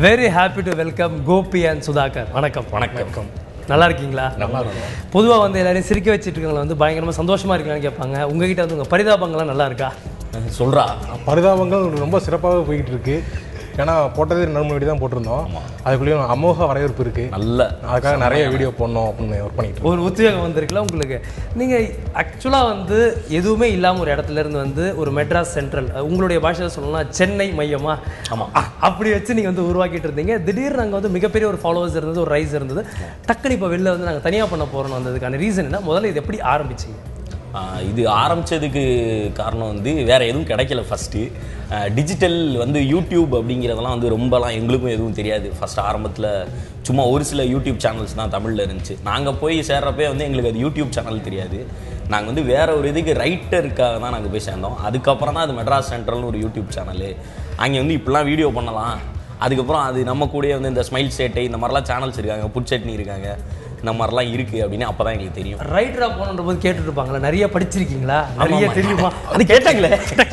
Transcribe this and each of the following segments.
Very happy to welcome Gopi and Sudhakar வணக்கம் வணக்கம் நல்லா இருக்கீங்களா நல்லா இருக்கும் பொதுவாக வந்து எல்லாரையும் சிரிக்க வச்சுட்டு இருக்கவங்களை வந்து பயங்கரமாக சந்தோஷமா இருக்கீங்களான்னு கேட்பாங்க உங்ககிட்ட வந்து உங்கள் பரிதாபங்கள்லாம் நல்லா இருக்கா சொல்றா பரிதாபங்கள் ரொம்ப சிறப்பாகவே போய்கிட்டு இருக்கு ஏன்னா போட்டதே ரெண்டு மணி தான் போட்டிருந்தோம் அதுக்குள்ளேயும் அமோக வரவேற்பு இருக்கு நல்ல அதுக்காக நிறைய வீடியோ போடணும் அப்படின்னு ஒர்க் பண்ணிட்டு இருக்கோம். ஒரு உத்வேகம் வந்திருக்குல்ல உங்களுக்கு நீங்கள் ஆக்சுவலாக வந்து எதுவுமே இல்லாமல் ஒரு இடத்துல இருந்து வந்து ஒரு மெட்ராஸ் சென்ட்ரல் உங்களுடைய பாஷையில் சொல்லணும்னா சென்னை மையமா ஆமாம் அ- அப்படி வச்சு நீங்கள் வந்து உருவாக்கிட்டு இருந்தீங்க திடீர்னு நாங்கள் வந்து மிகப்பெரிய ஒரு ஃபாலோவர்ஸ் இருந்தது ஒரு ரைஸ் இருந்தது டக்குனு இப்போ வெளில வந்து நாங்கள் தனியாக பண்ண போகிறோம்னு வந்ததுக்கான ரீசன் என்ன முதல்ல இது எப்படி ஆரம்பிச்சீங்க ஆஹ் இது ஆரம்பிச்சதுக்கு காரணம் வந்து வேற எதுவும் கிடைக்கல ஃபஸ்ட்டு டிஜிட்டல் வந்து யூடியூப் அப்படிங்கிறதெல்லாம் வந்து ரொம்பலாம் எங்களுக்கும் எதுவும் தெரியாது ஃபர்ஸ்ட் ஆரம்பத்தில் சும்மா ஒரு சில யூடியூப் சேனல்ஸ் தான் தமிழில் இருந்துச்சு நாங்கள் போய் சேர்றப்பே வந்து எங்களுக்கு அது யூடியூப் சேனல் தெரியாது நாங்கள் வந்து வேற ஒரு இதுக்கு ரைட்டருக்காக தான் நாங்கள் போய் சேர்ந்தோம் அதுக்கப்புறம் தான் அது மெட்ராஸ் சென்ட்ரல்னு ஒரு யூடியூப் சேனலு அங்கே வந்து இப்படிலாம் வீடியோ பண்ணலாம் அதுக்கப்புறம் அது நம்ம கூடயே வந்து இந்த ஸ்மைல் சேட்டை இந்த மாதிரிலாம் சேனல்ஸ் இருக்காங்க புட்சட்னி இருக்காங்க இந்த மாதிரிலாம் இருக்குது அப்படின்னு அப்போ தான் எங்களுக்கு தெரியும் ரைட்டரா போகணுன்ற போது கேட்டுட்டு இருப்பாங்களா நிறைய படிச்சிருக்கீங்களா நிறைய ஆமா. தெரியுமா அது கேட்டாங்களே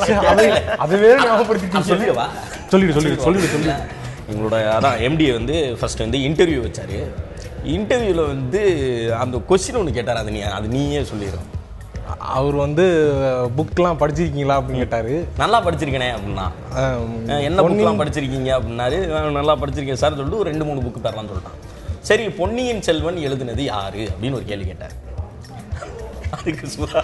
அதுவே ஞாபகப்படுத்தி சொல்லிடுவா சொல்லிடு சொல்லிடு சொல்லிடு சொல்லி எங்களோட அதான் எம்டிஏ வந்து ஃபர்ஸ்ட் வந்து இன்டர்வியூ வச்சாரு இன்டர்வியூவில் வந்து அந்த கொஸ்டின் ஒன்று கேட்டார் அது நீ அது நீயே சொல்லிடுறோம் அவர் வந்து புக்லாம் படிச்சிருக்கீங்களா அப்படின்னு கேட்டாரு நல்லா படிச்சிருக்கேனே அப்படின்னா ஆம், அஹ் என்ன புக்லாம் படிச்சிருக்கீங்க அப்படின்னாரு "நான் நல்லா படிச்சிருக்கேன் சார் சொல்லிட்டு ஒரு ரெண்டு மூணு புக்கு பேர்லாம் சொல்லிட்டான் சரி பொன்னியின் செல்வன் எழுதுனது யாரு அப்படின்னு ஒரு கேள்வி கேட்டார் அதுக்கு சுதா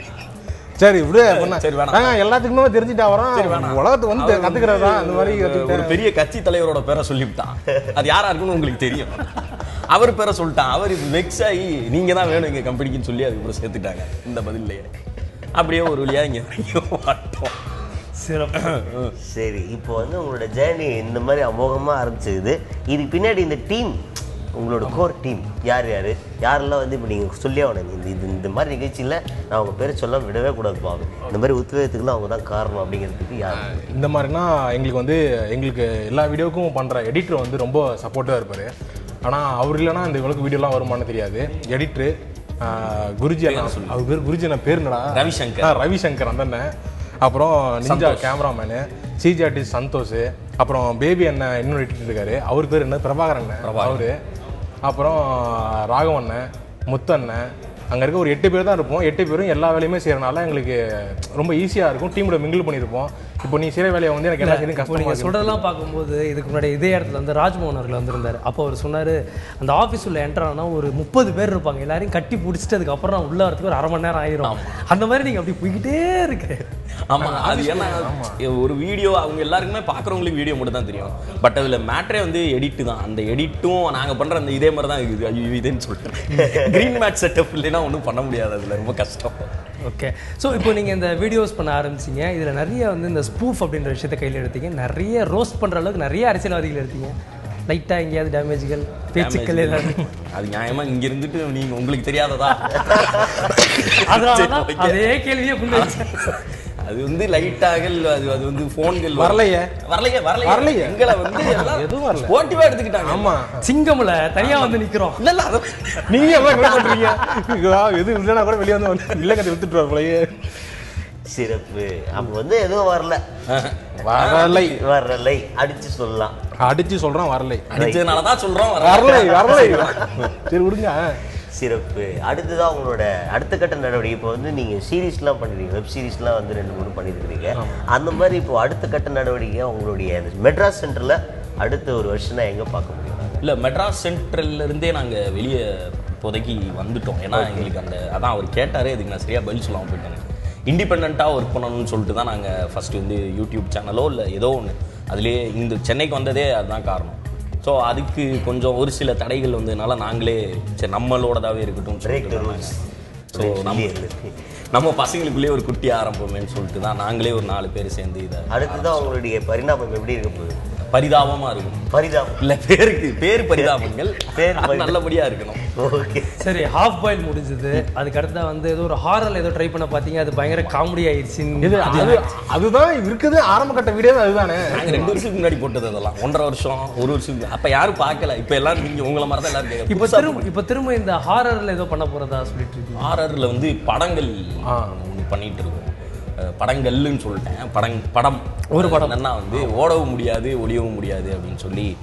சரி விடு அப்படின்னா சரி, வேணாம். நாங்க எல்லாத்துக்குமே தெரிஞ்சுட்டா வரோம் சரி, வேணாம். உலகத்தை வந்து கத்துக்கிறதா அந்த மாதிரி ஒரு கத்துக்கிட்டேன் பெரிய கட்சி தலைவரோட பேரை சொல்லிவிட்டான் அது யாரா இருக்குன்னு உங்களுக்கு தெரியும் அவர் பேரை சொல்லிட்டான் அவர் வெக்ஸ் ஆகி நீங்க தான் வேணும் எங்க கம்பெனிக்குன்னு சொல்லி அதுக்கப்புறம் சேர்த்துட்டாங்க இந்த பதில்லையே அப்படியே ஒரு வழியா இங்க வரைக்கும் மாட்டோம் சிறப்பு சரி இப்போ வந்து உங்களோட ஜேர்னி இந்த மாதிரி அமோகமாக ஆரம்பிச்சது இதுக்கு பின்னாடி இந்த டீம் உங்களோட கோர் டீம் யார் யார் யாரெல்லாம் வந்து இப்போ நீங்கள் சொல்லி ஆகணும் இந்த இது இந்த மாதிரி நிகழ்ச்சியில் நான் அவங்க பேரை சொல்ல விடவே கூடாது பாவம் இந்த மாதிரி உத்வேகத்துக்குலாம் அவங்க தான் காரணம் அப்படிங்கிறதுக்கு யார் இந்த மாதிரினா எங்களுக்கு வந்து எங்களுக்கு எல்லா வீடியோக்கும் பண்ணுற எடிட்டர் வந்து ரொம்ப சப்போர்ட்டாக இருப்பார் ஆனால் அவர் இல்லைன்னா இந்த இவ்வளோக்கு வீடியோலாம் வருமானு தெரியாது எடிட்ரு குருஜி அண்ணா அவர் பேர் குருஜி அண்ணா பேர் என்னடா ரவிசங்கர். ஆ, ரவிசங்கர் அந்த அண்ணன் அப்புறம் ninja cameraman CG artist Santhosh அப்புறம் பேபி அண்ணன் இன்னொரு எடிட்டர் இருக்காரு அவர் பேர் என்ன பிரபாகர் அண்ணன் அவரு அப்புறம் ராகவண்ணன் முத்தண்ணன் அங்கே இருக்க ஒரு எட்டு பேர் தான் இருப்போம் எட்டு பேரும் எல்லா வேலையுமே செய்யறனால எங்களுக்கு ரொம்ப ஈஸியாக இருக்கும் டீமோட மிங்கிள் பண்ணியிருப்போம் இப்போ நீ செய்கிற வேலையை வந்து எனக்கு என்ன செய்யணும் இப்போ கஷ்டமா நீங்கள் இருக்கு சொல்கிறதெல்லாம் பார்க்கும்போது இதுக்கு முன்னாடி இதே இடத்துல வந்து ராஜ்மோகன் அவர்கள் வந்திருந்தார் அப்போ அவர் சொன்னார் அந்த ஆஃபீஸ் உள்ள என்டர் ஆனால் ஒரு முப்பது பேர் இருப்பாங்க எல்லாரையும் கட்டி பிடிச்சிட்டு அதுக்கப்புறம் நான் உள்ள வரதுக்கு ஒரு அரை மணி நேரம் ஆயிரும் அந்த மாதிரி நீங்கள் அப்படி போய்கிட்டே இருக்கு ஆமா அது ஏன்னா ஒரு வீடியோ அவங்க எல்லாருக்குமே பாக்குறவங்களுக்கு வீடியோ மட்டும் தான் தெரியும் பட் அதுல மேட்ரே வந்து எடிட் தான் அந்த எடிட்டும் நாங்க பண்ற அந்த இதே மாதிரி தான் இருக்குது ஐயோ இதுன்னு சொல்லிட்டு கிரீன் மேட் செட்டப் இல்லைன்னா ஒன்றும் பண்ண முடியாது அதுல ரொம்ப கஷ்டம் ஓகே ஸோ இப்போ நீங்கள் இந்த வீடியோஸ் பண்ண ஆரம்பிச்சீங்க இதில் நிறைய வந்து இந்த ஸ்பூஃப் அப்படின்ற விஷயத்தை கையில் எடுத்தீங்க நிறைய ரோஸ்ட் பண்ணுற அளவுக்கு நிறைய அரசியல்வாதிகள் எடுத்தீங்க லைட்டாக எங்கேயாவது டேமேஜ்கள் பேச்சுக்கள் ஏதாவது அது நியாயமா இங்க இருந்துட்டு நீங்க உங்களுக்கு தெரியாததா அதனால சரி, தான் okay. அதே கேள்வியே முன்ன வச்சேன். அது வந்து லைட்டாக அது அது வந்து போன்கள் வரலையே. வரலையே வரலையே வரலையே. எங்களை வந்து எல்லாம் எதுவும் வரல. போட்டிவா எடுத்துக்கிட்டாங்க ஆமா சிங்கம்ல தனியாக வந்து நிற்கிறோம் இல்ல இல்ல அது நீங்க எவ்வளோ என்ன பண்றீங்க இதா, எதுவும் இல்லைன்னா கூட வெளியே வந்து இல்லை கதை வித்துட்டு போலயே சிறப்பு அப்போ வந்து எதுவும் வரல வரலை வரலை அடிச்சு சொல்லலாம் அடிச்சு சொல்றோம் வரலை அடிச்சதுனால தான் சொல்றோம் வரலை வரலை சரி விடுங்க சிறப்பு அடுத்ததான் உங்களோட அடுத்த கட்ட நடவடிக்கை இப்போ வந்து நீங்கள் சீரீஸ்லாம் பண்ணிருக்கீங்க வெப் சீரிஸ்லாம் வந்து ரெண்டு மூணு பண்ணியிருக்கிறீங்க அந்த மாதிரி இப்போ அடுத்த கட்ட நடவடிக்கை உங்களுடைய அந்த மெட்ராஸ் சென்டரில் அடுத்த ஒரு வருஷம் தான் எங்கே பார்க்க முடியும் இல்ல மெட்ராஸ் சென்ட்ரல்ல இருந்தே நாங்க வெளியே இப்போதைக்கு வந்துட்டோம் ஏன்னா எங்களுக்கு அந்த அதான் அவர் கேட்டாரு இதுக்கு நான் சரியா பதில் சொல்லாம போயிட்டேன் இண்டிபெண்ட்டாக ஒர்க் பண்ணணும்னு சொல்லிட்டு தான் நாங்கள் ஃபர்ஸ்ட் வந்து யூடியூப் சேனலோ இல்லை ஏதோ ஒன்று அதுலேயே இந்த சென்னைக்கு வந்ததே அதுதான் காரணம் ஸோ அதுக்கு கொஞ்சம் ஒரு சில தடைகள் வந்ததுனால நாங்களே சரி நம்மளோடதாவே இருக்கட்டும் Break the rules. ஸோ நம்ம நம்ம பசங்களுக்குள்ளேயே ஒரு குட்டி ஆரம்பமேன்னு சொல்லிட்டு தான் நாங்களே ஒரு நாலு பேர் சேர்ந்து இதை அடுத்ததான் உங்களுடைய பரிணாமம் எப்படி இருக்க போகுது பரிதாபமா இருக்கும் பரிதாபம் இல்ல பேருக்கு பேர் பரிதாபங்கள் பேர் அது பரிதாபம். நல்லபடியா இருக்கணும் ஓகே சரி ஹாஃப் பாயில் முடிஞ்சது அதுக்கு அடுத்தா வந்து ஏதோ ஒரு ஹாரல் ஏதோ ட்ரை பண்ண பார்த்தீங்க அது பயங்கர காமெடி இது ஆயிடுச்சு அது அதுதான் இருக்குது ஆரம்ப கட்ட வீடியோ அதுதானே நாங்க ரெண்டு வருஷத்துக்கு முன்னாடி போட்டது அதெல்லாம் ஒன்றரை வருஷம் ஒரு வருஷம் அப்ப யாரும் பார்க்கல இப்ப எல்லாரும் நீங்க உங்களை மாதிரி தான் எல்லாரும் கேட்கறாங்க. இப்போ புதுசா திரும்ப இப்போ திரும்ப இந்த ஹாரர்ல ஏதோ பண்ண போறதா சொல்லிட்டு இருக்கீங்க ஹாரர்ல வந்து படங்கள் ஒண்ணு பண்ணிட்டு இருக்கோம் அஹ் படங்கள்னு சொல்லிட்டேன் படம் படம் ஒரு படம் என்ன வந்து ஓடவும் முடியாது ஒளியவும் முடியாது அப்படின்னு சொல்லி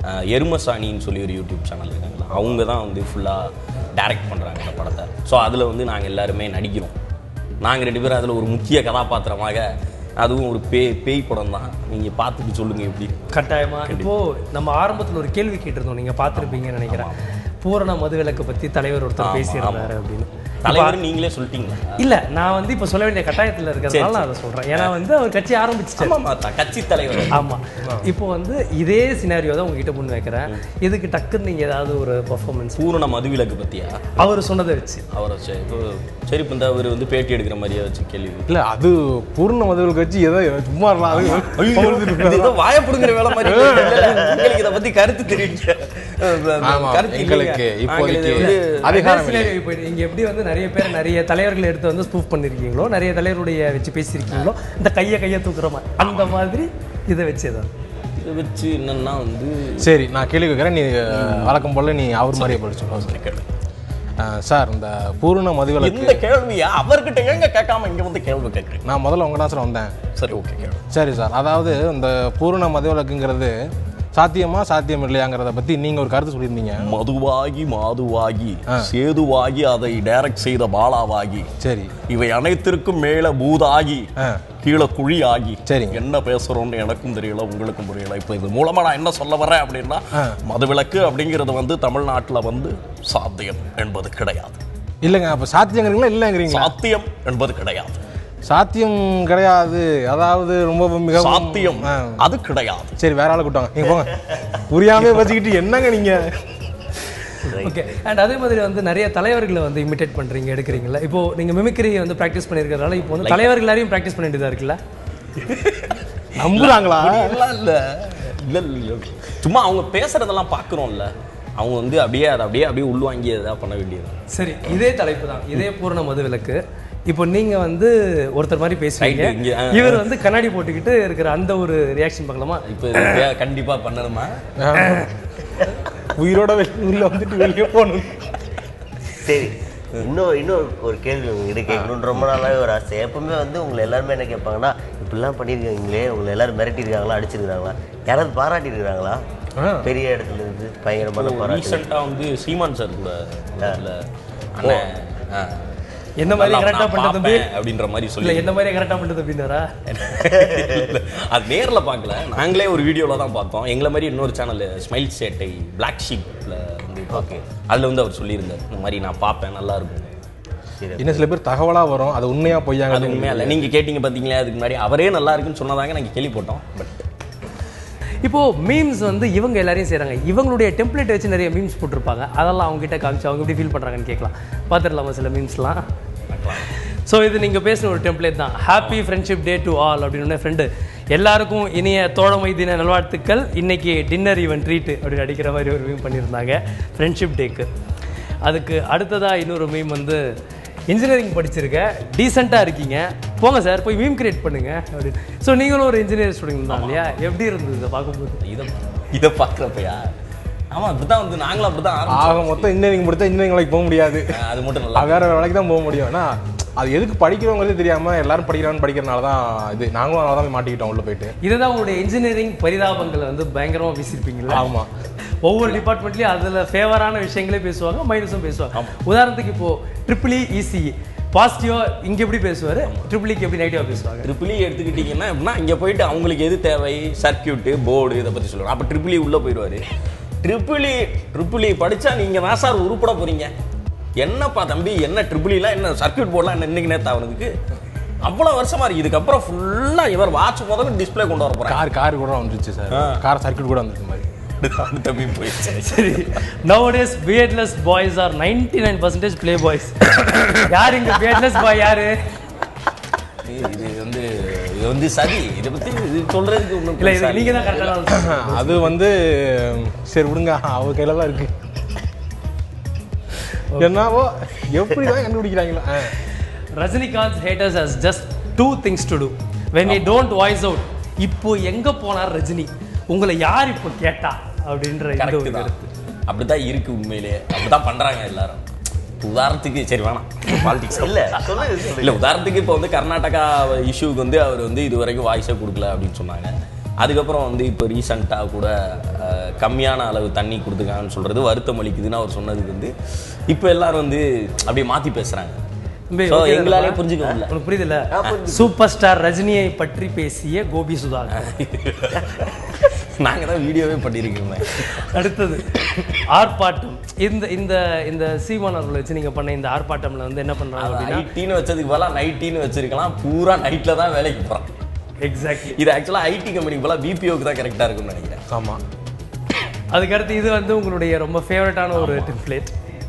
அஹ், எருமசாணின்னு சொல்லி ஒரு யூடியூப் சேனல் இருக்காங்களா அவங்க தான் வந்து ஃபுல்லாக டைரக்ட் பண்ணுறாங்க அந்த படத்தை ஸோ அதில் வந்து நாங்கள் எல்லாருமே நடிக்கிறோம் நாங்கள் ரெண்டு பேரும் அதில் ஒரு முக்கிய கதாபாத்திரமாக அதுவும் ஒரு பேய் பேய் படம் தான் நீங்கள் பார்த்துட்டு சொல்லுங்கள் எப்படி கட்டாயமா இப்போ நம்ம ஆரம்பத்துல ஒரு கேள்வி கேட்டிருந்தோம் நீங்க பார்த்திருப்பீங்கன்னு நினைக்கிறேன் பூரண மதுவிலக்கு பத்தி தலைவர் ஒருத்தர் பேசியிருந்தாரு அப்படின்னு தலைவர் நீங்களே சொல்லிட்டீங்களா இல்ல நான் வந்து இப்ப சொல்ல வேண்டிய கட்டாயத்துல இருக்கிறதுனால நான் அதை சொல்றேன் ஏன்னா வந்து அவர் கட்சி ஆரம்பிச்சிட்டாரு ஆமாம் ஆமாம் கட்சி தலைவர் ஆமா இப்போ வந்து இதே சினாரியோ தான் உங்ககிட்ட முன் வைக்கிறேன் இதுக்கு டக்குன்னு நீங்க ஏதாவது ஒரு பர்ஃபார்மன்ஸ் பூரண மதுவிலக்கு பற்றியா அவர் சொன்னதை வச்சு அவரை சரி இப்போ சரி இப்போ இந்த அவர் வந்து பேட்டி எடுக்கிற மாதிரியே வச்சு கேள்வி இல்ல அது பூர்ண மதுவில் வச்சு ஏதோ சும்மா இருக்கலாம் அது இது ஏதோ வாயப்படுங்கிற வேலை மாதிரி இல்ல, இல்ல, உங்களுக்கு இதை பத்தி கருத்து தெரியுங்க ஆமா, கருத்து எங்களுக்கு இல்லைங்க. இப்போதைக்கு நாங்கள் இதை வந்து அதிகாரம் இல்லை scenario இப்போ நீங்க எப்படி வந்து நிறைய பேர் நிறைய தலைவர்களை எடுத்து வந்து ஸ்பூஃப் பண்ணிருக்கீங்களோ நிறைய தலைவருடைய வச்சு பேசியிருக்கீங்களோ இந்த கையை கையை தூக்குற மாதிரி அந்த மாதிரி இதை வச்சு ஏதாவது இதை வச்சு என்னன்னா வந்து சரி நான் கேள்வி கேட்குறேன் நீ வழக்கம் போல நீ அவர் மாதிரியே படிச்சு சார் இந்த பூர்ண மதுவிலக்கு இந்த கேள்வியா அவர்கிட்ட ஏங்க கேட்காம இங்க வந்து கேள்வி கேட்குறேன் நான் முதல்ல உங்க தான் சார் வந்தேன் சரி ஓகே கேள்வி சரி சார் அதாவது இந்த பூர்ண மதுவிலக்குங்கிறது சாத்தியமா சாத்தியம் இல்லையாங்கிறத பத்தி நீங்க ஒரு கருத்து சொல்லியிருந்தீங்க மதுவாகி மாதுவாகி சேதுவாகி அதை டைரக்ட் செய்த பாலாவாகி சரி இவை அனைத்திற்கும் மேல பூதாகி ஆ. கீழே குழி ஆகி சரிங்க. என்ன பேசுறோம்னு எனக்கும் தெரியல உங்களுக்கும் புரியல இப்போ இது மூலமா நான் என்ன சொல்ல வரேன் அப்படின்னா மதுவிலக்கு அப்படிங்கிறது வந்து தமிழ்நாட்டுல வந்து சாத்தியம் என்பது கிடையாது இல்லைங்க அப்ப சாத்தியங்கிறீங்களா இல்லைங்கிறீங்களா சாத்தியம் என்பது கிடையாது சாத்தியம் கிடையாது அதாவது ரொம்ப மிகவும் சாத்தியம் ஆ. அது கிடையாது சரி வேற ஆளை கூட்டாங்க நீங்க போங்க புரியாம வச்சுக்கிட்டு என்னங்க நீங்க ஓகே அண்ட் அதே மாதிரி வந்து நிறைய தலைவர்களை வந்து இமிட்டேட் பண்றீங்க எடுக்கிறீங்களா இப்போ நீங்க மிமிக்ரி வந்து ப்ராக்டிஸ் பண்ணியிருக்கிறதுனால இப்போ வந்து தலைவர்கள் எல்லாரையும் ப்ராக்டிஸ் பண்ண வேண்டியதா இருக்குல்ல நம்புறாங்களா அப்படிலாம் இல்ல இல்ல இல்ல சும்மா அவங்க பேசுறதெல்லாம் பார்க்குறோம்ல அவங்க வந்து அப்படியே அதை அப்படியே அப்படியே உள்வாங்கி எதாவது பண்ண வேண்டியது சரி இதே தலைப்பு தான் இதே பூரண மதுவிலக்கு இப்போ நீங்க வந்து ஒருத்தர் மாதிரி பேசுவீங்க Right, இங்க, ஆ, இவர் வந்து கண்ணாடி போட்டுக்கிட்டு இருக்கிற அந்த ஒரு ரியாக்ஷன் பார்க்கலாமா இப்போ இது கண்டிப்பா பண்ணணுமா உயிரோட வெளி- உள்ள வந்துட்டு வெளியே போகணும் சரி இன்னும் இன்னும் ஒரு கேள்வி உங்ககிட்ட கேட்கணும்னு ரொம்ப நாளாவே ஒரு ஆசை எப்பவுமே வந்து உங்களை எல்லாருமே என்ன கேட்பாங்கன்னா இப்படிலாம் பண்ணியிருக்காங்களே உங்களை எல்லாரும் மிரட்டியிருக்காங்களா அடிச்சிருக்காங்களா யாராவது பாராட்டியிருக்காங்களா பெரிய இடத்துல இருந்து பயங்கரமான பாராட்டு ரீசெண்டாக வந்து சீமான் சார் கூட இல்ல அண்ணன் ஆ. என்ன மாதிரி நல்லா கரெக்டா நான் பண்றது தம்பி? பார்ப்பேன் அப்படின்ற மாதிரி இல்ல சொல்லி என்ன மாதிரி கரெக்டா பண்றது அப்படின்னாரா இல்ல, அது நேர்ல பார்க்கல நாங்களே ஒரு வீடியோல தான் பார்த்தோம் எங்களை மாதிரி இன்னொரு சேனல் ஸ்மைல் சேட்டை பிளாக் ஷீப்ல வந்து பார்த்தோம் அதுல வந்து அவர் சொல்லியிருந்தார் இந்த மாதிரி நான் பார்ப்பேன் நல்லா இருக்கும் இன்னும் சில பேர் தகவலா வரும் அது உண்மையா பொய்யாங்க அது உண்மையா இல்லை நீங்க கேட்டீங்க பார்த்தீங்களா அதுக்கு முன்னாடி அவரே நல்லா இருக்குன்னு சொன்னதாங்க நாங்கள் கேள்விப்பட்டோம் பட் இப்போ மீம்ஸ் வந்து இவங்க எல்லாரையும் செய்றாங்க இவங்களுடைய டெம்ப்ளேட் வச்சு நிறைய மீம்ஸ் போட்டிருப்பாங்க அதெல்லாம் அவங்க கிட்ட காமிச்சு அவங்க எப்படி ஃபீல் பண்றாங்கன்னு கேட்கலாம் பார்த்துடலாமா சில மீம்ஸ்லாம் ஸோ இது நீங்க பேசின ஒரு டெம்ப்ளேட் தான் happy friendship day to all அப்படின்னு ஃப்ரெண்டு எல்லாருக்கும் இனிய தோழமை தின நல்வாழ்த்துக்கள் இன்னைக்கு டின்னர் ஈவன் ட்ரீட் அப்படின்னு அடிக்கிற மாதிரி ஒரு மீம் பண்ணியிருந்தாங்க ஃப்ரெண்ட்ஷிப் டேக்கு அதுக்கு அடுத்ததா இன்னொரு மீம் வந்து இன்ஜினியரிங் படிச்சிருக்க டீசெண்டாக இருக்கீங்க போங்க சார் போய் மீம் கிரியேட் பண்ணுங்க அப்படின்னு ஸோ நீங்களும் ஒரு இன்ஜினியர் ஸ்டூடெண்ட் தான் இல்லையா எப்படி இருந்தது இதை பார்க்கும்போது இதை இதை பார்க்குறப்பயா ஆமா அப்படிதான் வந்து நாங்களும் அப்படிதான் ஆரம்பிச்சோம் ஆக மொத்தம் இன்ஜினியரிங் முடிச்சா இன்ஜினியரிங் வேலைக்கு போக முடியாது அஹ் அது மட்டும் நல்லா அது வேற வேற வேலைக்கு தான் போக முடியும் ஆனா அது எதுக்கு படிக்கிறவங்கிறது தெரியாம எல்லாரும் படிக்கிறான்னு படிக்கிறனால தான் இது நாங்களும் அதனால தான் போய் மாட்டிக்கிட்டோம் உள்ள போயிட்டு இதுதான் உங்களுடைய இன்ஜினியரிங் பரிதாபங்களை வந்து பயங்கரமா பேசியிருப்பீங்கல்ல ஆமா ஒவ்வொரு டிபார்ட்மெண்ட்லயும் அதுல ஃபேவரான விஷயங்களே பேசுவாங்க மைனஸும் பேசுவாங்க உதாரணத்துக்கு இப்போ ட்ரிபிள் இசிஇ பாசிட்டிவா இங்க எப்படி பேசுவாரு ட்ரிபிளிக்கு எப்படி நெகட்டிவா பேசுவாங்க ட்ரிபிள் எடுத்துக்கிட்டீங்கன்னா எப்படின்னா இங்கே போயிட்டு அவங்களுக்கு எது தேவை சர்க்கியூட்டு போர்டு இதை பற்றி சொல்லுவாங்க அப்போ ட்ரிபிள் உள்ளே போயிடுவார் ட்ரிபிள் ட்ரிபிள் படித்தா நீங்கள் தான் சார் உருப்பட போகிறீங்க என்னப்பா தம்பி என்ன ட்ரிபிள்லாம் என்ன சர்க்கியூட் போர்டெலாம் என்ன இன்னைக்கு நேற்று அவனுக்கு அவ்வளோ வருஷமா இருக்கு இதுக்கப்புறம் ஃபுல்லாக இவர் வாட்ச் முதல்ல டிஸ்ப்ளே கொண்டு வர போகிறாங்க கார் கார் கூட வந்துருச்சு சார் கார் சர்க்கியூட் கூட வந்துருச்சு மாதிரி தம்பி போயிடுச்சு சரி nowadays beardless boys are ninety nine percentage play boys யார் இங்க பியர்ட்லெஸ் பாய் யாரு இது வந்து இது வந்து சதி இதை பற்றி இது சொல்கிறதுக்கு ஒன்றும் இல்ல இது நீங்க தான் கரெக்டான அது வந்து சரி விடுங்க அவர் கையில தான் இருக்கு என்னவோ எப்படி தான் கண்டுபிடிக்கிறாங்களோ ஆ. Rajinikanth haters has just two things to do when you don't voice out இப்போ எங்க போனார் ரஜினி உங்களை யார் இப்போ கேட்டா அப்படின்ற இந்த ஒரு கரெக்ட் தான் கருத்து அப்படிதான் இருக்கு உண்மையிலேயே அப்படிதான் பண்றாங்க எல்லாரும் இப்ப உதாரணத்துக்கு சரி வேணாம் பாலிடிக்ஸ் இல்ல சொல்லுங்க சொல்லுங்க இல்ல உதாரணத்துக்கு இப்போ வந்து கர்நாடகா இஷ்யூக்கு வந்து அவர் வந்து இது வரைக்கும் வாய்ஸே கொடுக்கல அப்படின்னு சொன்னாங்க அதுக்கப்புறம் வந்து இப்போ ரீசண்டாக கூட அஹ், கம்மியான அளவு தண்ணி கொடுத்துருக்காங்கன்னு சொல்கிறது வருத்தம் அளிக்குதுன்னு அவர் சொன்னதுக்கு வந்து இப்போ எல்லாரும் வந்து அப்படியே மாற்றி பேசுகிறாங்க தம்பி, ஸோ okay தானே? எங்களாலே புரிஞ்சுக்க முடியல உனக்கு புரியுதுல்ல சூப்பர் ஸ்டார் ரஜினியை பற்றி பேசிய கோபி சுதாகர் நாங்கள் தான் வீடியோவே பண்ணியிருக்கோமே அடுத்தது ஆர்ப்பாட்டம் இந்த இந்த இந்த சீமான் அவர்களை வச்சு நீங்க பண்ண இந்த ஆர்ப்பாட்டம்ல வந்து என்ன பண்றாங்க அப்படின்னா ஐடின்னு வச்சதுக்கு பதிலாக நைட்டின்னு வச்சிருக்கலாம் பூரா நைட்டில் தான் வேலைக்கு போகிறான் எக்ஸாக்ட்லி இது ஆக்சுவலாக ஐடி கம்பெனிக்கு பதிலாக பிபிஓக்கு தான் கரெக்டாக இருக்கும்னு நினைக்கிறேன் ஆமா அதுக்கடுத்து இது வந்து உங்களுடைய ரொம்ப ஃபேவரட்டான ஒரு டெம்ப்ளேட்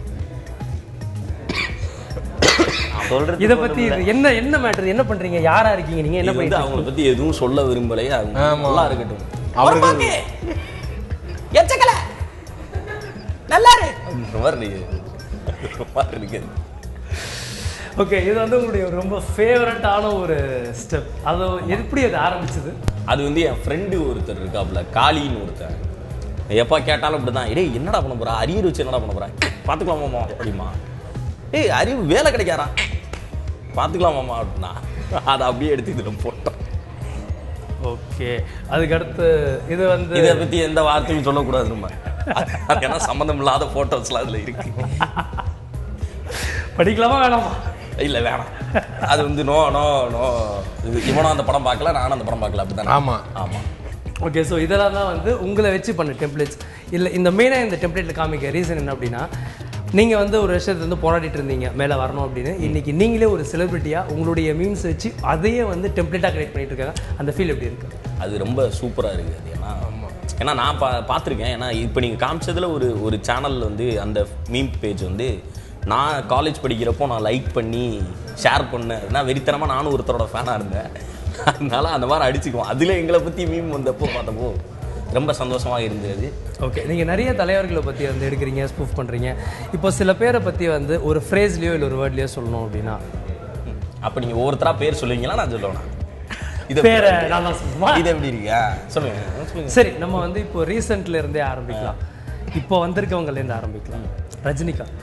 சொல்றது இத பத்தி இது என்ன என்ன மேட்டர் என்ன பண்றீங்க யாரா இருக்கீங்க நீங்க என்ன இது வந்து பண்ணிட்டு அவங்கள பத்தி எதுவும் சொல்ல விரும்பலையே அவங்க ஆமா. நல்லா இருக்கட்டும் அவருக்கு எச்சக்கல நல்லா இருக்கு மாதிரி இருக்கு மாதிரி இருக்கு ஓகே இது வந்து உங்களுடைய ஒரு ரொம்ப ஃபேவரட்டான ஒரு ஸ்டெப் அது எப்படி அது ஆரம்பிச்சது அது வந்து என் ஃப்ரெண்டு ஒருத்தர் இருக்காப்புல காளின்னு ஒருத்தன் எப்போ கேட்டாலும் இப்படிதான் டேய் என்னடா பண்ண போறா அரியர் வச்சு என்னடா பண்ண போறா பார்த்துக்கலாமாமா அப்படிமா ஏய் அறிவு வேலை கிடைக்காரா பார்த்துக்கலாமாமா அப்படின்னா அதை அப்படியே எடுத்து இதில் போட்டோம் ஓகே அதுக்கடுத்து இது வந்து இதை பத்தி எந்த வார்த்தையும் சொல்லக்கூடாது நம்ம அது- அது ஏன்னா சம்மந்தம் இல்லாத போட்டோஸ்லாம் அதுல இருக்கு படிக்கலாமா வேணாமா இல்ல வேணாம் அது வந்து நோ நோ நோ இது இவனும் அந்த படம் பார்க்கல நானும் அந்த படம் பார்க்கல அப்படிதானே ஆமா ஆமா ஓகே ஸோ இதெல்லாம் தான் வந்து உங்களை வச்சு பண்ண டெம்ப்ளேட்ஸ் இல்லை இந்த மெயினாக இந்த டெம்ப்ளேட்டில் காமிக்க ரீசன் என்ன அப்படின்னா நீங்கள் வந்து ஒரு விஷயத்தை வந்து போராடிட்டு இருந்தீங்க மேலே வரணும் அப்படின்னு இன்னைக்கு நீங்களே ஒரு செலிபிரிட்டியாக உங்களுடைய மீன்ஸ் வச்சு அதையே வந்து டெம்ப்ளேட்டாக கிரியேட் பண்ணிட்டு இருக்காங்க அந்த ஃபீல் எப்படி இருக்கு அது ரொம்ப சூப்பரா இருக்கு அது ஏன்னா ஏன்னா நான் பா பார்த்துருக்கேன் ஏன்னா இப்போ நீங்கள் காமிச்சதுல ஒரு ஒரு சேனல் வந்து அந்த மீம் பேஜ் வந்து நான் காலேஜ் படிக்கிறப்போ நான் லைக் பண்ணி ஷேர் பண்ணேன் நான் வெறித்தனமாக நானும் ஒருத்தரோட ஃபேனாக இருந்தேன் அதனால அந்த மாதிரி அடிச்சுக்குவோம் அதில் எங்களை பற்றி மீம் வந்தப்போ பார்த்தப்போ ரொம்ப சந்தோஷமாக இருந்தது ஓகே நீங்கள் நிறைய தலைவர்களை பற்றி வந்து எடுக்கிறீங்க ஸ்பூஃப் பண்ணுறீங்க இப்போ சில பேரை பற்றி வந்து ஒரு ஃப்ரேஸ்லேயோ இல்லை ஒரு வேர்ட்லேயோ சொல்லணும் அப்படின்னா அப்போ நீங்கள் ஒவ்வொருத்தரா பேர் சொல்லுவீங்களா நான் சொல்லுவேனா இது பேரை நான் தான் சொல்லுமா இது எப்படி இருக்கா சொல்லுங்க சொல்லுங்க சரி நம்ம வந்து இப்போ ரீசெண்ட்ல இருந்தே ஆரம்பிக்கலாம் இப்போ வந்திருக்கவங்கல இருந்து ஆரம்பிக்கலாம் ரஜினிகாந்த்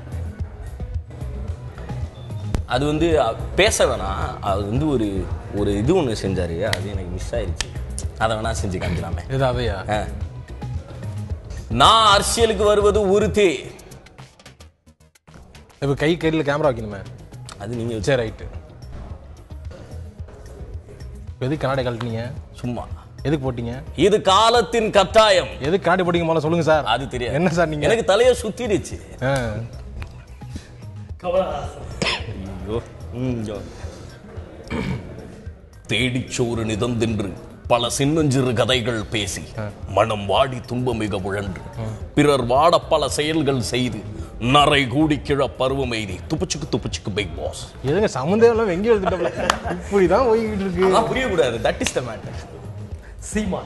அது வந்து அ- பேச வேணாம் அது வந்து ஒரு ஒரு இது ஒன்று செஞ்சாரு அது எனக்கு மிஸ் ஆயிருச்சு அதை வேணா செஞ்சு காமிக்கலாமே இது அதையா ஆ. நான் அரசியலுக்கு வருவது உறுதி இப்போ கை கையில் கேமரா வைக்கணுமே அது நீங்க வச்சு சரி ரைட்டு எதுக்கு கண்ணாடி கழட்டினீங்க சும்மா எதுக்கு போட்டீங்க இது காலத்தின் கட்டாயம் எதுக்கு கண்ணாடி போட்டீங்க முதல்ல சொல்லுங்க சார் அது தெரியாது என்ன சார் நீங்க எனக்கு தலைய சுத்திடுச்சு ஆ. ஐயோ ம், ஐயோ. தேடிச்சோறு நிதந்தென்று பல சின்னஞ்சிறு கதைகள் பேசி மனம் வாடி துன்பம் மிக உழன்று பிறர் வாட பல செயல்கள் செய்து நரை கூடி கிழ பருவம் எய்தி துப்புச்சுக்கு துப்புச்சுக்கு பிக் பாஸ் எதுங்க சம்மந்தம் எல்லாம் எங்கேயும் எழுதிட்டோம்ல இப்படி தான் போய்கிட்டு இருக்கு அதான் புரியக்கூடாது that is the matter Seeman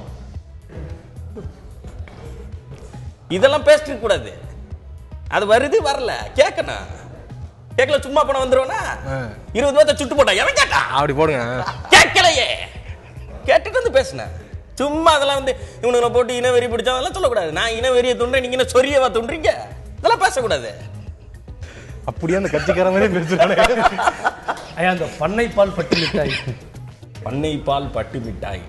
இதெல்லாம் பேசிட்டு கூடாது அது வருது வரல கேட்கணும் கேட்கல சும்மா பணம் வந்துருவனா ஆ. இருபது பேர்த்த சுட்டு போட்டா எவன் கேட்டா அப்படி போடுங்க கேட்கலையே கேட்டுட்டு வந்து பேசினேன் சும்மா அதெல்லாம் வந்து இவனுங்களை போட்டு இன வெறி பிடிச்சா அதெல்லாம் சொல்லக்கூடாது நான் இன வெறியை துண்டேன் நீங்க என்ன சொரியவா துன்றீங்க இதெல்லாம் பேசக்கூடாது அப்படியே அந்த கட்சிக்கார மாதிரி பேசுறானே ஐயா அந்த பண்ணை பால் பட்டு மிட்டாய் பண்ணை பால் பட்டு மிட்டாய்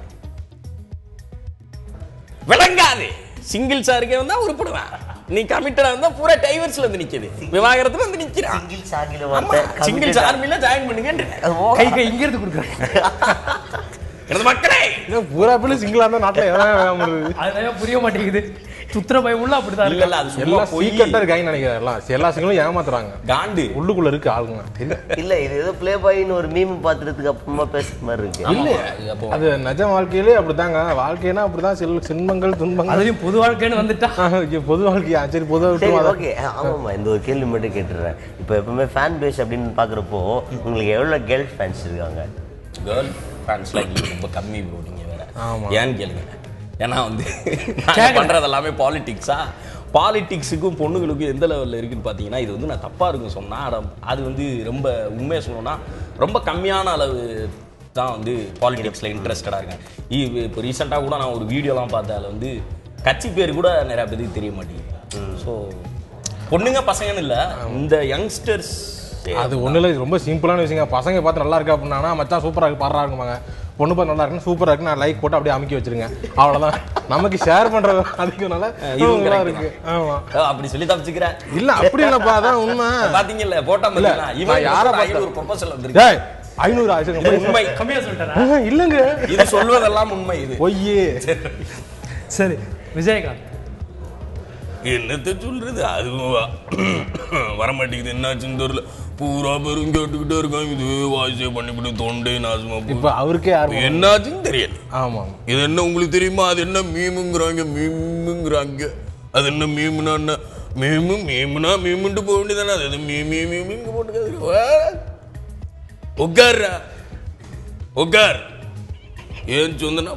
விளங்காது சிங்கிள் சாருக்கே வந்தா உருப்படுவேன் நீ கமிட்டடா இருந்தா பூரா டைவர்ஸ்ல வந்து நிக்குது விவாகரத்துல வந்து நிக்கிறான் சிங்கிள் சாகில ஆமா வார்த்தை சிங்கிள் ஆர்மில ஜாயின் பண்ணுங்கன்ற கை கை இங்க இருந்து கொடுக்குறாங்க எனது மக்களே இன்னும் பூரா பேர் சிங்கிளா இருந்தா நாட்டுல எதாவது வேகாம இருக்குது அதெல்லாம் புரிய மாட்டேங்குது சுத்திர பயம் உள்ள அப்படிதான் இல்ல இருக்கு இல்ல அது சும்மா எல்லாம் போய் சீக்கிரட்டா இருக்காங்கன்னு நினைக்கிறேன் எல்லாம் எல்லா சிங்களும் ஏமாத்துறாங்க காண்டு உள்ளுக்குள்ள இருக்கு ஆளுங்க இல்ல இல்ல இது ஏதோ ப்ளே பாய்னு ஒரு மீம் பாத்துறதுக்கு அப்புறமா பேசுற மாதிரி இருக்கு இல்ல அப்போ அது நிஜ வாழ்க்கையிலே அப்படிதாங்க வாழ்க்கைனா அப்படிதான் சில சின்மங்கள் துன்பங்கள் அதுலயும் பொது வாழ்க்கைன்னு வந்துட்டா ஆஹ், ஐயோ, பொது வாழ்க்கையா சரி பொதுவா சரி விட்டுருவோம் அதை. ஓகே ஆமாம்மா இந்த ஒரு கேள்வி மட்டும் கேட்டுடுறேன் இப்போ எப்பவுமே ஃபேன் பேஸ் அப்படின்னு பார்க்குறப்போ உங்களுக்கு எவ்வளோ கேர்ள் ஃபேன்ஸ் இருக்காங்க கேர்ள் ஃபேன்ஸ்லாம் இங்கே ரொம்ப கம்மி ப்ரோ நீங்க வேற ஆமா. ஏன்னு கேளுங்க ஏன்னா வந்து நாங்க பண்றது எல்லாமே பாலிடிக்ஸா பாலிடிக்ஸுக்கும் பொண்ணுங்களுக்கும் எந்த லெவலில் இருக்குன்னு பார்த்தீங்கன்னா இது வந்து நான் தப்பாக இருக்கும் சொன்னா அட- அது வந்து ரொம்ப உண்மையை சொல்லணும்னா ரொம்ப கம்மியான அளவு தான் வந்து பாலிடிக்ஸில் இன்ட்ரெஸ்டடாக இருக்கேன் இ- இப்போ ரீசெண்டாக கூட நான் ஒரு வீடியோலாம் பார்த்தேன் அதில் வந்து கட்சி பேர் கூட நிறைய பேருக்கு தெரிய மாட்டேங்குது ஸோ பொண்ணுங்க பசங்கன்னு இல்லை இந்த யங்ஸ்டர்ஸ் அது ஒண்ணுல ரொம்ப சிம்பிளான விஷயங்க பசங்க பார்த்து நல்லா இருக்கா அப்படின்னா மச்சான் சூப்பரா இருக்கு பாடுறா இருக்குமாங்க பொண்ணு பார்த்து நல்லா இருக்குன்னு சூப்பரா இருக்கு நான் லைக் போட்டு அப்படியே அமுக்கி வச்சிருங்க அவ்வளவுதான் நமக்கு ஷேர் பண்றது அதிகம்னால இதுவும் நல்லா correct இருக்கு ஆமா ஓ, அப்படி சொல்லி தப்பிச்சுக்கிறேன் இல்ல அப்படி இல்லப்பா அதான் உண்மை பாத்தீங்கல்ல போட்டா பாத்தீங்களா இவன் நான் யாரை யார பார்த்தேன்? ஒரு ப்ரொபோசல் வந்திருக்கு டேய் ஐநூறு ஆச்சுங்க உண்மை கம்மியா சொல்லிட்டாரா ஆஹ், இல்லைங்க இது சொல்வதெல்லாம் உண்மை இது பொய்யே சரி விஜயகாந்த் என்னத்த சொல்றது அதுவும் வர மாட்டேங்குது என்னாச்சுன்னு தெரியல பூரா பேரும் கேட்டுக்கிட்டே இருக்காங்க இது வாய்ஸே பண்ணிவிட்டு தொண்டை நாசமா போகுது. இப்ப அவருக்கே யாரும் என்னாச்சுன்னு தெரியல ஆமா இது என்ன உங்களுக்கு தெரியுமா அது என்ன மீமுங்கிறாங்க மீமுங்கிறாங்க அது என்ன மீமுனா என்ன மீமு மீமுனா மீமுன்ட்டு போக வேண்டியதானே அது எது மீ மீ மீமுங்க போட்டு உட்கார்றா உட்கார் ஏன் சொந்தனா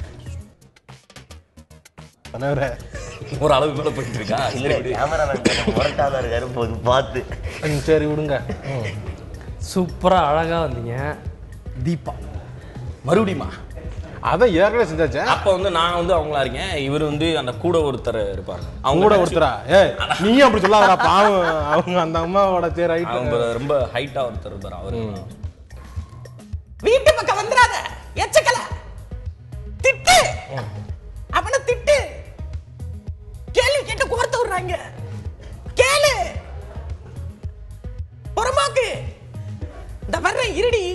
தலைவரே ஒரு அளவு மேல போயிட்டு இருக்கா இல்ல கேமராமேன் முரட்டா தான் இருக்காரு போது பார்த்து ம், சரி விடுங்க ம். சூப்பரா அழகா வந்தீங்க தீபா மறுபடியுமா அதான் ஏற்கனவே செஞ்சாச்சே அப்ப வந்து நான் வந்து அவங்களா இருக்கேன் இவர் வந்து அந்த கூட ஒருத்தர் இருப்பாங்க அவங்க கூட ஒருத்தரா ஏய் நீயும் அப்படி சொல்லாதடா பாவம் அவங்க அந்த அம்மாவோட பேர் ரைட் அவங்க ரொம்ப ஹைட்டா ஒருத்தர் இருப்பார் அவரு வீட்டு பக்கம் வந்துடாத எச்சக்கல திட்டு அவனை திட்டு கேள்வி கேட்டு கோர்த்து விடுறாங்க கேளு புறமாக்கு இந்த வர்ற இருடி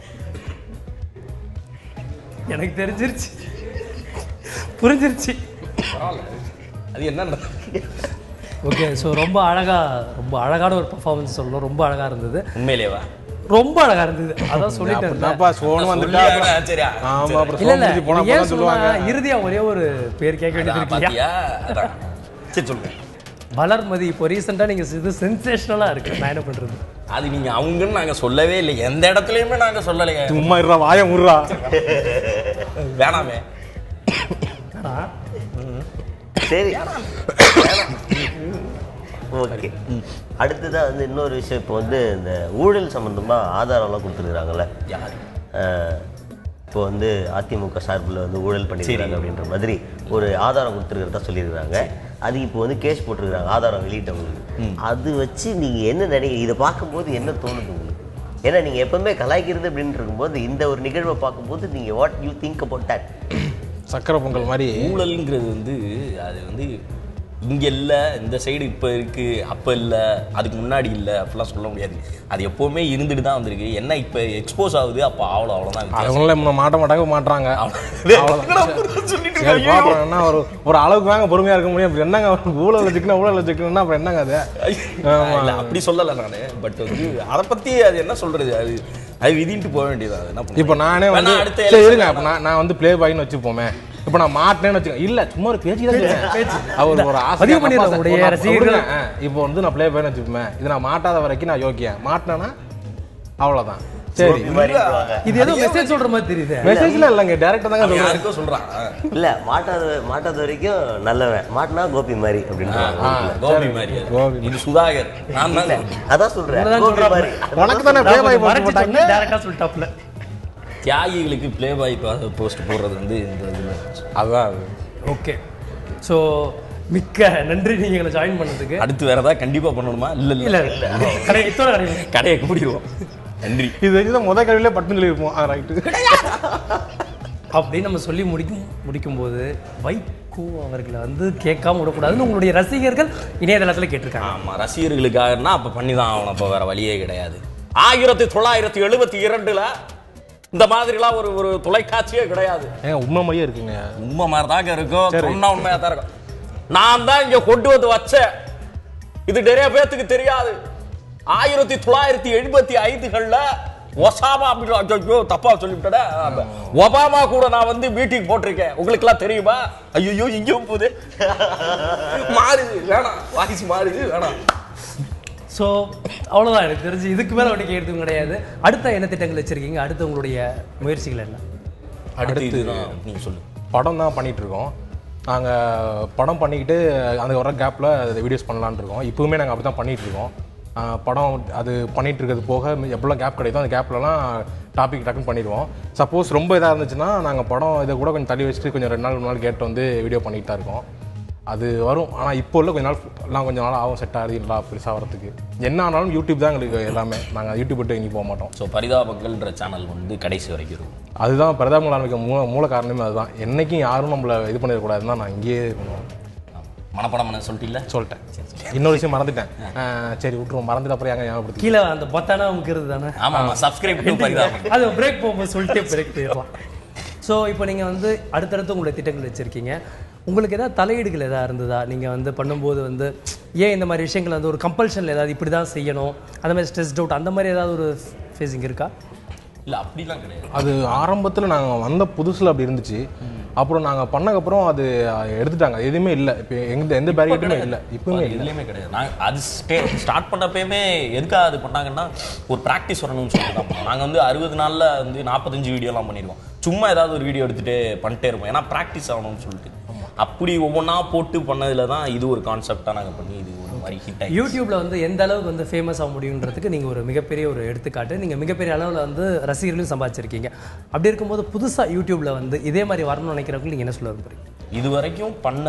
எனக்கு தெரிஞ்சிருச்சு புரிஞ்சிருச்சு அது என்ன ஓகே ஸோ ரொம்ப அழகா ரொம்ப அழகான ஒரு பர்ஃபார்மன்ஸ் சொல்லணும் ரொம்ப அழகா இருந்தது உண்மையிலேவா ரொம்ப அழகா இருந்தது அதான் சொல்லிட்டேன் அப்படிதான்ப்பா சோனு வந்துட்டா அப்புறம் சரியா ஆமா அப்புறம் இல்ல சோனு இல்ல முடிஞ்சு போனா இது ஏன் போதான் சொல்லுவாங்க சொல்லுவாங்க இறுதியா ஒரே ஒரு பேர் கேட்க வேண்டியது இருக்கு இல்லையா? பாத்தியா அதான். சரி சொல்லுங்க வளர்மதி இப்போ ரீசெண்டா நீங்க இது சென்சேஷனலா இருக்கு நான் என்ன பண்றது அது நீங்க அவங்கன்னு நாங்க சொல்லவே இல்லை எந்த இடத்துலயுமே நாங்க சொல்லலையே சும்மா இருடா வாய முடுறா வேணாமே ஆனா சரி ஓகே அடுத்ததான் வந்து இன்னொரு விஷயம் இப்போ வந்து இந்த ஊழல் சம்பந்தமா ஆதாரம்லாம் கொடுத்துருக்குறாங்கல்ல யாரு இப்போ வந்து அதிமுக சார்பில் வந்து ஊழல் பண்ணிருக்காங்க அப்படின்ற மாதிரி ஒரு ஆதாரம் கொடுத்துருக்கிறதா சொல்லியிருக்காங்க அது இப்போ வந்து கேஸ் போட்டிருக்காங்க ஆதாரம் வெளியிட்டவங்களுக்கு அது வச்சு நீங்கள் என்ன நினைக்கிறீங்க இதை பார்க்கும்போது என்ன தோணுது உங்களுக்கு ஏன்னா நீங்கள் எப்பவுமே கலாய்க்கிறது அப்படின்னு இருக்கும்போது இந்த ஒரு நிகழ்வை பார்க்கும்போது நீங்கள் what you think about that சக்கரை பொங்கல் மாதிரி ஊழல்ங்கிறது வந்து அது வந்து இங்க இல்ல இந்த சைடு இப்ப இருக்கு அப்ப இல்ல அதுக்கு முன்னாடி இல்ல அப்படிலாம் சொல்ல முடியாது அது எப்பவுமே இருந்துட்டு தான் வந்திருக்கு என்ன இப்ப எக்ஸ்போஸ் ஆகுது அப்ப அவ்வளோ அவ்வளோதான் வித்தியாசம். அவங்களாம் இன்னும் மாட்ட மாட்டாங்க மாட்டுறாங்க என்னடா புதுசா சொல்லிட்டு சரி இருக்காங்க? பாப்போம் என்ன ஒரு ஒரு அளவுக்கு வாங்க பொறுமையா இருக்க முடியும் அப்புறம் என்னங்க ஊழல் வச்சுக்கணும் ஊழல் வச்சுக்கணும்னா அப்புறம் என்னங்க அது ஆமா. இல்ல அப்படி சொல்லல நானு பட் வந்து அதை பத்தி அது என்ன சொல்றது அது அது விதின்ட்டு போக வேண்டியது அது என்ன பண்றது? இப்போ நானே வந்து வேணா அடுத்த சரி election இருங்க அப்ப நான் நான் வந்து ப்ளே பாய்னு வச்சுப்போமே இப்போ நான் மாட்டினேன்னு வச்சுக்கோங்க இல்ல சும்மா ஒரு பேச்சு தான் சொல்றேன். அவர் ஒரு ஆசை பதிவு பண்ணிடுறேன் உங்களுடைய ரசிகர்கள். இப்போ வந்து நான் ப்ளே பாய்னு வச்சுப்போமே இதை நான் மாட்டாத வரைக்கும் நான் யோக்கியன் மாட்டினேன்னா அவ்வளவுதான் சரி இந்த மாதிரி சொல்லுவாங்க. இது ஏதோ மெசேஜ் சொல்ற மாதிரி தெரியுது மெசேஜ்ல இல்லைங்க டேரக்டா தாங்க அவன் சொல்றேன் யாருக்கோ சொல்றான் இல்ல மாட்டாத மாட்டாத வரைக்கும் நல்லவன் மாட்டினா கோபி மாதிரி அப்படின்றாங்க கோபி மாதிரி அது. கோபி. இது சுதாகர் நான் தான் அதான் சொல்றேன் உன்னதான் கோபி சொல்றாப்ல. மாதிரி உனக்கு தானே ப்ளே பாய் போட்டு மறைச்சு போட்டாங்க சொன்னா டேரக்டா சொல்லிட்டாப்ல தியாகிகளுக்கு ப்ளே பாய் போஸ்ட் போடுறது வந்து இந்த இதுல அதான் அது. ஓகே ஸோ மிக்க நன்றி நீங்க எங்களை ஜாயின் பண்ணதுக்கு அடுத்து வேற ஏதாவது கண்டிப்பா பண்ணணுமா இல்ல இல்ல இல்ல இல்ல கடை இத்தோட கடை கடையை கூடிடுவோம் நன்றி இது வச்சு முத கழிவுல பட்டுன்னு சொல்லியிருப்போம் ஆ ரைட்டு அப்படின்னு நம்ம சொல்லி முடிக்கும் முடிக்கும்போது வைகோ அவர்களை வந்து கேட்காம விடக்கூடாதுன்னு உங்களுடைய ரசிகர்கள் இணையதளத்துல கேட்டிருக்காங்க ஆமா ரசிகர்களுக்காகனா அப்ப பண்ணி தான் ஆகணும் அப்ப வேற வழியே கிடையாது ஆயிரத்தி தொள்ளாயிரத்தி எழுபத்தி இரண்டுல இந்த மாதிரிலாம் ஒரு ஒரு தொலைக்காட்சியே கிடையாது ஏங்க உண்மை மாதிரியே இருக்குங்க உண்மை மாதிரி தாங்க இருக்கும் சொன்னா உண்மையா தான் இருக்கும் நான் தான் இங்க கொண்டு வந்து வச்சேன் இது நிறைய பேத்துக்கு தெரியாது ஆயிரத்தி தொள்ளாயிரத்தி எழுபத்தி ஐந்துகள்ல ஒசாமா அப்படின்னு ஐயோ தப்பா சொல்லிவிட்டேன் ஒபாமா கூட நான் வந்து மீட்டிங் போட்டிருக்கேன் உங்களுக்கு எல்லாம் தெரியுமா ஐயோ இங்கேயும் போகுது மாறுது வேணாம் வாய்ஸ் மாறுது வேணாம் ஸோ அவ்வளோதான் எனக்கு தெரிஞ்சு இதுக்கு மேலே ஒன்று கேட்கும் கிடையாது அடுத்த என்ன திட்டங்கள் வச்சிருக்கீங்க அடுத்து உங்களுடைய முயற்சிகள் என்ன அடுத்து இதுதான் நீங்க சொல்லு படம் தான் பண்ணிட்டு இருக்கோம் நாங்கள் படம் பண்ணிக்கிட்டு அந்த வர கேப்பில் வீடியோஸ் பண்ணலான்னு இருக்கோம் இப்போவுமே நாங்கள் அப்படி தான் பண்ணிட்டு இருக்கோம் ஆஹ் படம் அது பண்ணிட்டு இருக்கிறது போக எப்படிலாம் கேப் கிடைக்குதோ அந்த கேப்லலாம் டாபிக் டக்குன்னு பண்ணிடுவோம் சப்போஸ் ரொம்ப இதாக இருந்துச்சுன்னா நாங்கள் படம் இதை கூட கொஞ்சம் தள்ளி வச்சுட்டு கொஞ்சம் ரெண்டு நாள் மூணு நாள் கேட்டு வந்து வீடியோ பண்ணிட்டு தான் இருக்கோம் அது வரும் ஆனால் இப்போ உள்ள கொஞ்ச நாள் எல்லாம் கொஞ்ச நாள் ஆகும் செட் ஆகுது நல்லா பெருசாக வரதுக்கு என்ன ஆனாலும் யூடியூப் தான் எங்களுக்கு எல்லாமே நாங்கள் யூடியூப் விட்டு எங்கேயும் போக மாட்டோம் ஸோ பரிதாபங்கள்ன்ற சேனல் வந்து கடைசி வரைக்கும் இருக்கும் அதுதான் பிரதாபங்கள் ஆரம்பிக்க மூல மூல காரணமே அதுதான் என்னைக்கும் யாரும் நம்மளை இது பண்ணிடக்கூடாதுன்னு தான் நான் இங்கேயே பண்ணுவோம் மனப்படம் பண்ண சொல்லிட்டீங்களா சொல்லிட்டேன் இன்னொரு விஷயம் மறந்துட்டேன் அஹ் சரி விட்டுருவோம் மறந்துட்டு அப்புறம் எங்க ஞாபகப்படுத்தி கீழே அந்த பொத்தானா அமுக்கிறது தானே ஆமா ஆமா சப்ஸ்கிரைப் டு பரிதாபங்கள் அது பிரேக் போகும்போது சொல்லிட்டே பிரேக் போயிடலாம் ஸோ இப்போ நீங்கள் வந்து அடுத்தடுத்து உங்களுடைய திட்டங்கள் வச்சுருக்கீங்க உங்களுக்கு ஏதாவது தலையீடுகள் ஏதாவது இருந்ததா நீங்கள் வந்து பண்ணும்போது வந்து ஏன் இந்த மாதிரி விஷயங்கள் வந்து ஒரு கம்பல்ஷனில் ஏதாவது இப்படி தான் செய்யணும் அந்த மாதிரி ஸ்ட்ரெஸ் அவுட் அந்த மாதிரி ஏதாவது ஒரு ஃபேஸிங் இருக்கா இல்ல அப்படிலாம் கிடையாது அது ஆரம்பத்தில் நாங்கள் வந்த புதுசில் அப்படி இருந்துச்சு அப்புறம் நாங்கள் பண்ணக்கப்புறம் அது எடுத்துட்டாங்க எதுவுமே இல்லை இப்போ எந்த எந்த பேரியட்டுமே இல்லை இப்பவுமே இல்லை எதுலையுமே கிடையாது நாங்கள் அது ஸ்டே ஸ்டார்ட் பண்ணப்பயுமே எதுக்காக அது பண்ணாங்கன்னா ஒரு ப்ராக்டிஸ் வரணும்னு சொல்லிட்டு தான் பண்ணோம் நாங்கள் வந்து அறுபது நாளில் வந்து நாற்பத்தஞ்சு வீடியோலாம் பண்ணிடுவோம் சும்மா ஏதாவது ஒரு வீடியோ எடுத்துகிட்டு பண்ணிட்டே இருப்போம் ஏன்னா ப்ராக்டிஸ் ஆகணும்னு சொல்லிட்டு அப்படி ஒவ்வொன்றா போட்டு பண்ணதுல தான் இது ஒரு கான்செப்டாக நாங்கள் பண்ணி இது ஒரு மாதிரி ஹிட் ஆகி யூடியூப்ல வந்து எந்த அளவுக்கு வந்து ஃபேமஸ் ஆக முடியுன்றதுக்கு நீங்கள் ஒரு மிகப்பெரிய ஒரு எடுத்துக்காட்டு நீங்கள் மிகப்பெரிய அளவில் வந்து ரசிகர்களையும் சம்பாதிச்சிருக்கீங்க அப்படி இருக்கும்போது புதுசாக யூடியூப்ல வந்து இதே மாதிரி வரணும்னு நினைக்கிறவங்களுக்கு நீங்கள் என்ன சொல்ல விரும்புறீங்க இது வரைக்கும் பண்ண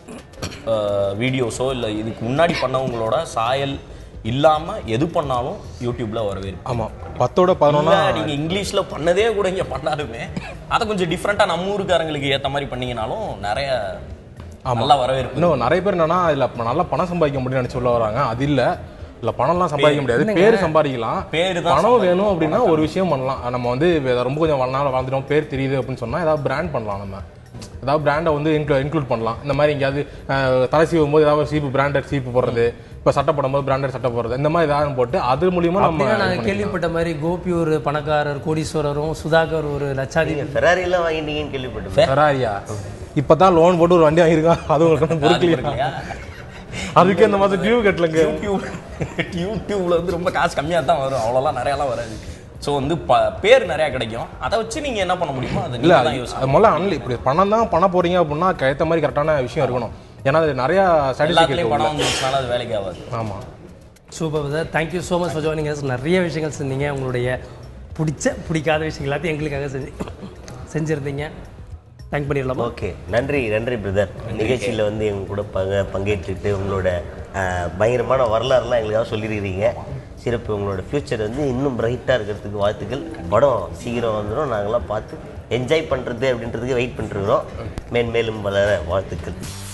வீடியோஸோ இல்லை இதுக்கு முன்னாடி பண்ணவங்களோட சாயல் இல்லாமல் எது பண்ணாலும் யூடியூப்ல வரவேற்பு ஆமாம் பத்தோட பதினொன்னா இல்ல, நீங்க இங்கிலீஷ்ல பண்ணதே கூட இங்க பண்ணாலுமே அதை கொஞ்சம் டிஃப்ரெண்டா நம்ம ஊருக்காரங்களுக்கு ஏத்த மாதிரி பண்ணீங்கனாலும் நிறைய நல்லா வரவேற்பு இன்னும் நிறைய பேர் என்னன்னா இதில் நல்லா பணம் சம்பாதிக்க முடியும்னு நினச்சி உள்ள வராங்க அது இல்லை இல்லை பணம்லாம் சம்பாதிக்க முடியாது பேர் சம்பாதிக்கலாம் பேரு தான் பணம் வேணும் அப்படின்னா ஒரு விஷயம் பண்ணலாம் நம்ம வந்து இதை ரொம்ப கொஞ்சம் நாள் வாழ்ந்துட்டோம் பேர் தெரியுது அப்படின்னு சொன்னா ஏதாவது பிராண்ட் பண்ணலாம் நம்ம ஏதாவது பிராண்டை வந்து இன்க்ளூ இன்க்ளூட் பண்ணலாம் இந்த மாதிரி எங்கேயாவது அஹ், தலை சீவும் போது ஏதாவது சீப்பு பிராண்டட் சீப்பு போடுறது இப்போ சட்டை போடும்போது பிராண்டட் சட்டை போடுறது இந்த மாதிரி ஏதாவது போட்டு அது மூலியமா நம்ம அப்படின்னா இது நாங்கள் பண்ணிக்கலாம். கேள்விப்பட்ட மாதிரி கோபி ஒரு பணக்காரர் கோடீஸ்வரரும் சுதாகர் ஒரு லட்சாதிபதி நீங்க ஃபெராரி எல்லாம் வாங்கிட்டீங்கன்னு கேள்விப்பட்டேன் ஃபெராரியா இப்பதான் லோன் போட்டு ஒரு வண்டி வாங்கியிருக்கான் அது உங்களுக்கு பொறுக்கலையா இல்லையா? அதுக்கு இந்த மாதம் டியூ கட்டலங்க யூடியூப் யூடியூப்ல வந்து ரொம்ப காசு கம்மியா தான் வரும் அவ்வளோலாம் நிறையலாம் வராது ஸோ வந்து ப- பேர் நிறைய கிடைக்கும் அதை வச்சு நீங்க என்ன பண்ண முடியுமோ அதை இல்ல நீங்க அது தான் யோசிக்கணும் அது முதல்ல அன்லி இப்படி பணம் தான் பண்ண போறீங்க அப்படின்னா அதுக்கு ஏத்த மாதிரி கரெக்டான விஷயம் இருக்கணும் ஏன்னா அது நிறைய சர்டிஃபிகேட் எல்லாத்துலயும் பணம் வந்துச்சுனால அது வேலைக்கு ஆகாது ஆமா super sir thank you so much for joining us நிறைய விஷயங்கள் செஞ்சீங்க உங்களுடைய பிடிச்ச பிடிக்காத விஷயங்கள் எல்லாத்தையும் எங்களுக்காக செஞ்சு செஞ்சுருந்தீங்க தேங்க் பண்ணிடலாமா ஓகே நன்றி நன்றி பிரதர் நிகழ்ச்சியில் வந்து எங்க கூட பங்க பங்கேற்றுட்டு உங்களோட அஹ், பயங்கரமான வரலாறுலாம் எங்களுக்காக சொல்லியிருக்கிறீங்க சிறப்பு உங்களோட ஃப்யூச்சர் வந்து இன்னும் பிரைட்டாக இருக்கிறதுக்கு வாழ்த்துக்கள் படம் சீக்கிரம் வந்துடும் நாங்களாம் பார்த்து என்ஜாய் பண்ணுறது அப்படின்றதுக்கு வெயிட் பண்ணிருக்கிறோம் மேன்மேலும் வளர வாழ்த்துக்கள்